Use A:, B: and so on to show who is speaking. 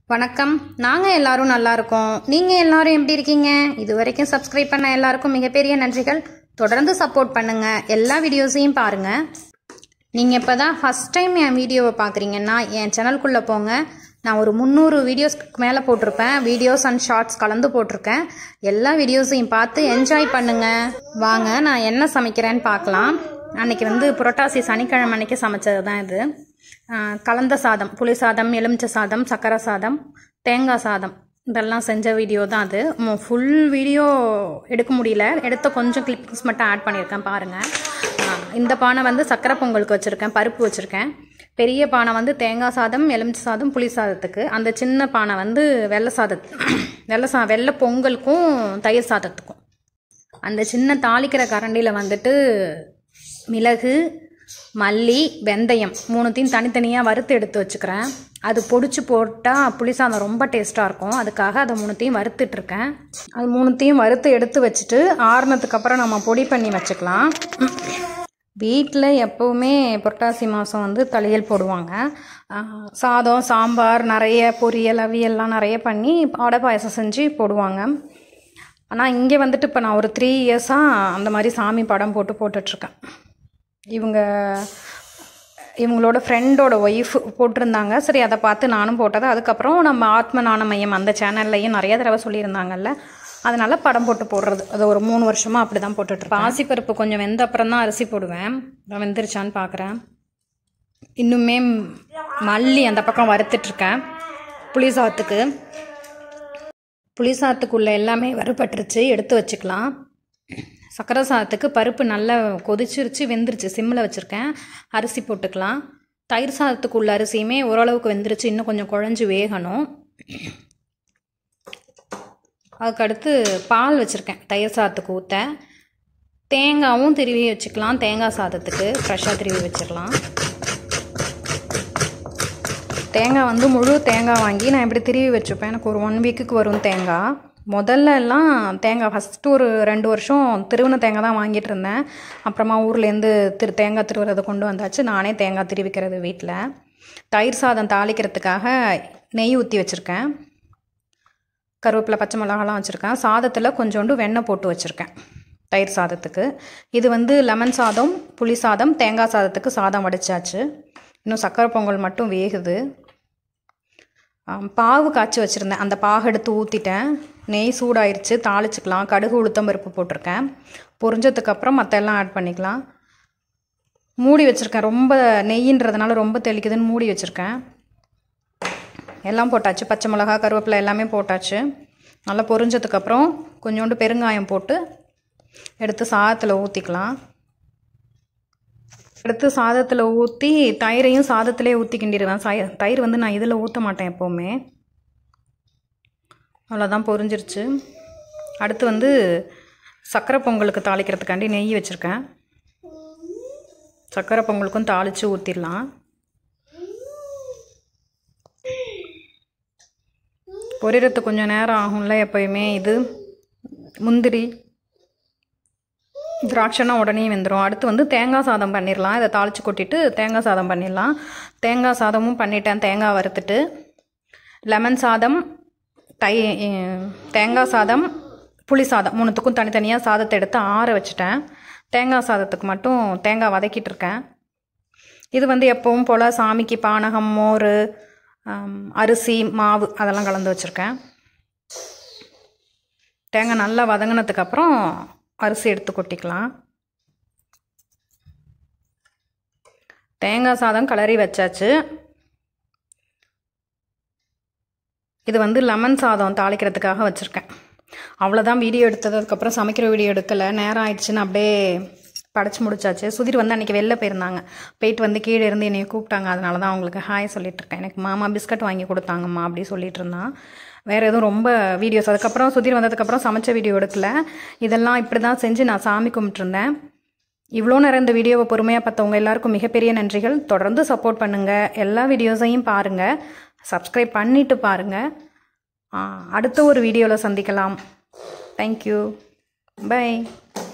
A: வணக்கம் நாங்கள் எல்லாரும் நல்லா இருக்கோம் நீங்கள் எல்லாரும் எப்படி இருக்கீங்க இது வரைக்கும் சப்ஸ்கிரைப் பண்ண எல்லாருக்கும் மிகப்பெரிய நன்றிகள் தொடர்ந்து சப்போர்ட் பண்ணுங்க எல்லா வீடியோஸையும் பாருங்க நீங்கள் இப்போ தான் ஃபஸ்ட் டைம் என் வீடியோவை பார்க்குறீங்கன்னா என் சேனல்குள்ளே போங்க நான் ஒரு முந்நூறு வீடியோஸ்க்கு மேலே போட்டிருப்பேன் வீடியோஸ் அண்ட் ஷார்ட்ஸ் கலந்து போட்டிருக்கேன் எல்லா வீடியோஸையும் பார்த்து என்ஜாய் பண்ணுங்க வாங்க நான் என்ன சமைக்கிறேன்னு பார்க்கலாம் அன்னைக்கு வந்து புரட்டாசி சனிக்கிழமை அன்னைக்கு சமைச்சது தான் இது ஆஹ் கலந்த சாதம் புளி சாதம் எலுமிச்சை சாதம் சக்கரை சாதம் தேங்காய் சாதம் இதெல்லாம் செஞ்ச வீடியோ தான் அது ஃபுல் வீடியோ எடுக்க முடியல எடுத்த கொஞ்சம் கிளிப்பிங்ஸ் மட்டும் ஆட் பண்ணியிருக்கேன் பாருங்கள் இந்த பானை வந்து சக்கரை பொங்கலுக்கு வச்சுருக்கேன் பருப்பு வச்சுருக்கேன் பெரிய பானை வந்து தேங்காய் சாதம் எலுமிச்சை சாதம் புளி சாதத்துக்கு அந்த சின்ன பானை வந்து வெள்ளை சாதத்து வெள்ளை சா வெள்ளை பொங்கலுக்கும் தயிர் சாதத்துக்கும் அந்த சின்ன தாளிக்கிற கரண்டியில் வந்துட்டு மிளகு மல்லி வெந்தயம் மூணுத்தையும் தனித்தனியாக வறுத்து எடுத்து வச்சுக்கிறேன் அது பொடிச்சு போட்டால் புளிசாதம் ரொம்ப டேஸ்ட்டாக இருக்கும் அதுக்காக அதை மூணுத்தையும் வறுத்துட்ருக்கேன் அது மூணுத்தையும் வறுத்து எடுத்து வச்சுட்டு ஆறுனதுக்கு அப்புறம் நம்ம பொடி பண்ணி வச்சுக்கலாம் வீட்டில் எப்போவுமே புரட்டாசி மாதம் வந்து தளியல் போடுவாங்க ஆஹ் சாதம் சாம்பார் நிறைய பொரியல் அவியல்லாம் நிறைய பண்ணி அடை பாயசம் செஞ்சு போடுவாங்க ஆனால் இங்கே வந்துட்டு இப்போ நான் ஒரு த்ரீ இயர்ஸாக அந்த மாதிரி சாமி படம் போட்டு போட்டுட்ருக்கேன் இவங்க இவங்களோட ஃப்ரெண்டோட ஒய்ஃப் போட்டிருந்தாங்க சரி அதை பார்த்து நானும் போட்டது அதுக்கப்புறம் நம்ம ஆத்ம நாண மையம் அந்த சேனல்லையும் நிறைய தடவை சொல்லியிருந்தாங்கல்ல அதனால படம் போட்டு போடுறது அது ஒரு மூணு வருஷமாக அப்படி தான் போட்டுட்ருப்பேன் பாசிப்பருப்பு கொஞ்சம் வெந்த அப்புறம் தான் அரிசி போடுவேன் நான் வெந்துருச்சான்னு பார்க்குறேன் இன்னுமே மல்லி அந்த பக்கம் வறுத்துட்ருக்கேன் புளி சாதத்துக்கு புளி சாதத்துக்குள்ளே எல்லாமே வறுபட்டுருச்சு எடுத்து வச்சுக்கலாம் சக்கரை சாதத்துக்கு பருப்பு நல்லா கொதிச்சிருச்சு வெந்துருச்சு சிம்மில் வச்சுருக்கேன் அரிசி போட்டுக்கலாம் தயிர் சாதத்துக்கு உள்ள அரிசியுமே ஓரளவுக்கு வெந்துருச்சு இன்னும் கொஞ்சம் குழஞ்சி வேகணும் அதுக்கடுத்து பால் வச்சுருக்கேன் தயிர் சாதத்துக்கு ஊற்ற தேங்காவும் திருவி வச்சுக்கலாம் தேங்காய் சாதத்துக்கு ஃப்ரெஷ்ஷாக திருவி வச்சிடலாம் தேங்காய் வந்து முழு தேங்காய் வாங்கி நான் இப்படி திருவி வச்சுப்பேன் எனக்கு ஒரு ஒன் வீக்குக்கு வரும் தேங்காய் முதல்ல எல்லாம் தேங்காய் ஃபஸ்ட்டு ஒரு ரெண்டு வருஷம் திருவின தேங்காய் தான் வாங்கிட்டு இருந்தேன் அப்புறமா ஊர்லேருந்து திரு தேங்காய் திருவுறதை கொண்டு வந்தாச்சு நானே தேங்காய் திருவிக்கிறது வீட்டில் தயிர் சாதம் தாளிக்கிறதுக்காக நெய் ஊற்றி வச்சுருக்கேன் கருவேப்பிலை பச்சை மிளகாலாம் வச்சுருக்கேன் சாதத்தில் கொஞ்சோண்டு வெண்ணெய் போட்டு வச்சுருக்கேன் தயிர் சாதத்துக்கு இது வந்து லெமன் சாதம் புளி சாதம் தேங்காய் சாதத்துக்கு சாதம் வடிச்சாச்சு இன்னும் சக்கரை பொங்கல் மட்டும் வேகுது ஆம், பாவு காய்ச்சி வச்சுருந்தேன் அந்த பாகு எடுத்து ஊற்றிட்டேன் நெய் சூடாயிருச்சு தாளிச்சுக்கலாம் கடுகு உளுத்தம் பருப்பு போட்டிருக்கேன் பொரிஞ்சதுக்கப்புறம் மற்ற எல்லாம் ஆட் பண்ணிக்கலாம் மூடி வச்சுருக்கேன் ரொம்ப நெய்யின்றதுனால ரொம்ப தெளிக்குதுன்னு மூடி வச்சுருக்கேன் எல்லாம் போட்டாச்சு பச்சை மிளகா கருவேப்பிலை எல்லாமே போட்டாச்சு நல்லா பொரிஞ்சதுக்கப்புறம் கொஞ்சோண்டு பெருங்காயம் போட்டு எடுத்து சாதத்தில் ஊற்றிக்கலாம் எடுத்து சாதத்தில் ஊற்றி தயிரையும் சாதத்திலே ஊற்றி கிண்டிடுவேன் சாய தயிர் வந்து நான் இதில் ஊற்ற மாட்டேன் எப்போவுமே அவ்வளோதான் பொரிஞ்சிருச்சு அடுத்து வந்து சக்கரை பொங்கலுக்கு தாளிக்கிறதுக்காண்டி நெய் வச்சுருக்கேன் சக்கரை பொங்கலுக்கும் தாளித்து ஊற்றிடலாம் பொரியறதுக்கு கொஞ்சம் நேரம் ஆகும்ல எப்போயுமே இது முந்திரி திராட்சைனா உடனே வெந்துடும் அடுத்து வந்து தேங்காய் சாதம் பண்ணிடலாம் இதை தாளித்து கொட்டிட்டு தேங்காய் சாதம் பண்ணிடலாம் தேங்காய் சாதமும் பண்ணிட்டேன் தேங்காய் வறுத்துட்டு லெமன் சாதம் தை தேங்காய் சாதம் புளி சாதம் மூணுத்துக்கும் தனித்தனியாக சாதத்தை எடுத்து ஆற வச்சுட்டேன் தேங்காய் சாதத்துக்கு மட்டும் தேங்காய் வதக்கிட்டு இருக்கேன் இது வந்து எப்பவும் போல் சாமிக்கு பானகம் மோர் ஆம், அரிசி மாவு அதெல்லாம் கலந்து வச்சுருக்கேன் தேங்காய் நல்லா வதங்கினதுக்கப்புறம் அரிசி எடுத்து கொட்டிக்கலாம் தேங்காய் சாதம் கிளறி வச்சாச்சு இது வந்து லெமன் சாதம் தாளிக்கிறதுக்காக வச்சுருக்கேன் அவ்வளோதான் வீடியோ எடுத்ததுக்கப்புறம் சமைக்கிற வீடியோ எடுக்கலை நேரம் ஆயிடுச்சுன்னு அப்படியே படைச்சு முடிச்சாச்சு சுதீர் வந்து அன்றைக்கி வெளில போயிருந்தாங்க போயிட்டு வந்து கீழே இருந்து என்னை கூப்பிட்டாங்க அதனால தான் அவங்களுக்கு ஹாய் சொல்லிட்டு இருக்கேன் எனக்கு மாமா பிஸ்கட் வாங்கி கொடுத்தாங்கம்மா அப்படி சொல்லிட்டு இருந்தான் வேறு எதுவும் ரொம்ப வீடியோஸ் அதுக்கப்புறம் சுதீர் வந்ததுக்கப்புறம் சமைச்ச வீடியோ எடுக்கல இதெல்லாம் இப்படி தான் செஞ்சு நான் சாமி கும்பிட்டுருந்தேன் இவ்வளோ நேரம் இந்த வீடியோவை பொறுமையாக பார்த்தவங்க எல்லாருக்கும் மிகப்பெரிய நன்றிகள் தொடர்ந்து சப்போர்ட் பண்ணுங்கள் எல்லா வீடியோஸையும் பாருங்கள் சப்ஸ்கிரைப் பண்ணிட்டு பாருங்கள் அடுத்த ஒரு வீடியோவில் சந்திக்கலாம் தேங்க்யூ பை